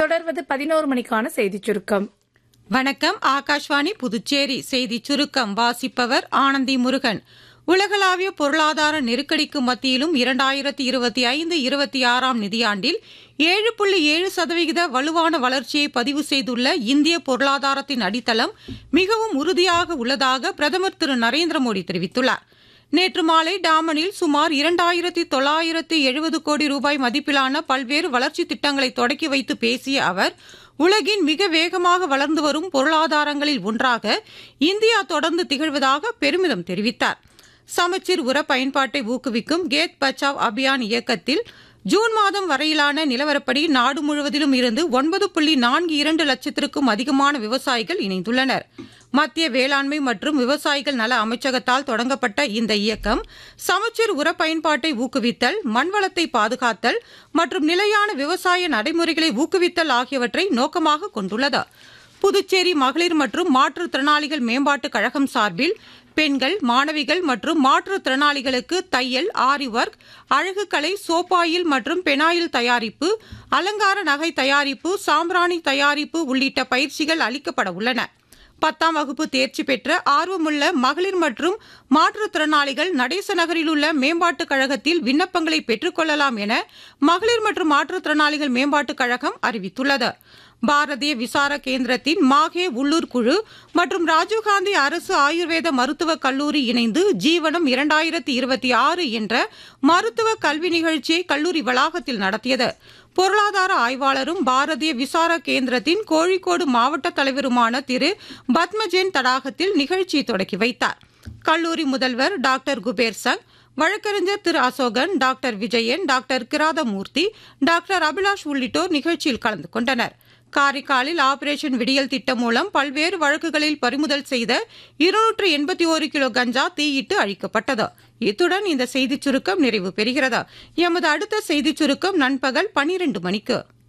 தொடர்வது பதினோரு மணிக்கான செய்திச் சுருக்கம் வணக்கம் ஆகாஷ்வாணி புதுச்சேரி செய்தி சுருக்கம் வாசிப்பவர் ஆனந்தி முருகன் உலகளாவிய பொருளாதார நெருக்கடிக்கு மத்தியிலும் இரண்டாயிரத்தி இருபத்தி ஐந்து இருபத்தி ஆறாம் நிதியாண்டில் ஏழு புள்ளி ஏழு சதவிகித வலுவான வளர்ச்சியை பதிவு செய்துள்ள இந்திய பொருளாதாரத்தின் அடித்தளம் மிகவும் உறுதியாக உள்ளதாக பிரதமர் திரு நரேந்திர மோடி தெரிவித்துள்ளார் நேற்று மாலை டாமனில் சுமார் இரண்டாயிரத்தி தொள்ளாயிரத்தி எழுபது கோடி ரூபாய் மதிப்பிலான பல்வேறு வளர்ச்சி திட்டங்களை தொடக்கி வைத்து பேசிய அவர் உலகின் மிக வேகமாக வளர்ந்து வரும் பொருளாதாரங்களில் ஒன்றாக இந்தியா தொடர்ந்து திகழ்வதாக பெருமிதம் தெரிவித்தார் சமச்சீர் உர பயன்பாட்டை ஊக்குவிக்கும் கேத் பச்சாவ் அபியான் இயக்கத்தில் ஜூன் மாதம் வரையிலான நிலவரப்படி நாடு முழுவதிலும் இருந்து ஒன்பது புள்ளி நான்கு இரண்டு லட்சத்திற்கும் அதிகமான விவசாயிகள் இணைந்துள்ளனர் மத்திய வேளாண்மை மற்றும் விவசாயிகள் நல அமைச்சகத்தால் தொடங்கப்பட்ட இந்த இயக்கம் சமச்சீர் உர பயன்பாட்டை ஊக்குவித்தல் மண்வளத்தை பாதுகாத்தல் மற்றும் நிலையான விவசாய நடைமுறைகளை ஊக்குவித்தல் ஆகியவற்றை நோக்கமாக கொண்டுள்ளது புதுச்சேரி மகளிர் மற்றும் மாற்றுத்திறனாளிகள் மேம்பாட்டுக் கழகம் சார்பில் பெண்கள் மாணவிகள் மற்றும் மாற்றுத்திறனாளிகளுக்கு தையல் ஆரி ஒர்க் அழகுக்கலை சோப்பாயில் மற்றும் பெனாயில் தயாரிப்பு அலங்கார நகை தயாரிப்பு சாம்பிராணி தயாரிப்பு உள்ளிட்ட பயிற்சிகள் அளிக்கப்பட உள்ளன பத்தாம் வகுப்பு தேர்ச்சி பெற்ற ஆர்வமுள்ள மகளிர் மற்றும் மாற்றுத்திறனாளிகள் நடேச நகரில் உள்ள மேம்பாட்டுக் கழகத்தில் விண்ணப்பங்களை பெற்றுக்கொள்ளலாம் என மகளிர் மற்றும் மாற்றுத்திறனாளிகள் மேம்பாட்டுக் கழகம் அறிவித்துள்ளது பாரதிய விசார கேந்திரத்தின் மாஹே உள்ளூர் குழு மற்றும் ராஜீவ்காந்தி அரசு ஆயுர்வேத மருத்துவக் கல்லூரி இணைந்து ஜீவனம் இரண்டாயிரத்தி இருபத்தி ஆறு என்ற மருத்துவ கல்வி நிகழ்ச்சியை கல்லூரி வளாகத்தில் நடத்தியது பொருளாதார ஆய்வாளரும் பாரதிய விசார கேந்திரத்தின் கோழிக்கோடு மாவட்ட தலைவருமான திரு பத்மஜென் தடாகத்தில் நிகழ்ச்சியை தொடக்கி வைத்தார் கல்லூரி முதல்வர் டாக்டர் குபேர் சங் வழக்கறிஞர் Thiru Asokan doctor Vijayan doctor Kirathamoorthy doctor Abhilash உள்ளிட்டோர் நிகழ்ச்சியில் கலந்து கொண்டனர் காரைக்காலில் ஆபரேஷன் விடியல் திட்டம் மூலம் பல்வேறு வழக்குகளில் பறிமுதல் செய்த இருநூற்று எண்பத்தி ஒரு கிலோ கஞ்சா தீயிட்டு அழிக்கப்பட்டது இத்துடன் இந்த செய்திச் சுருக்கம் நிறைவு பெறுகிறது எமது அடுத்த செய்திச் சுருக்கம் நண்பகல் பனிரெண்டு மணிக்கு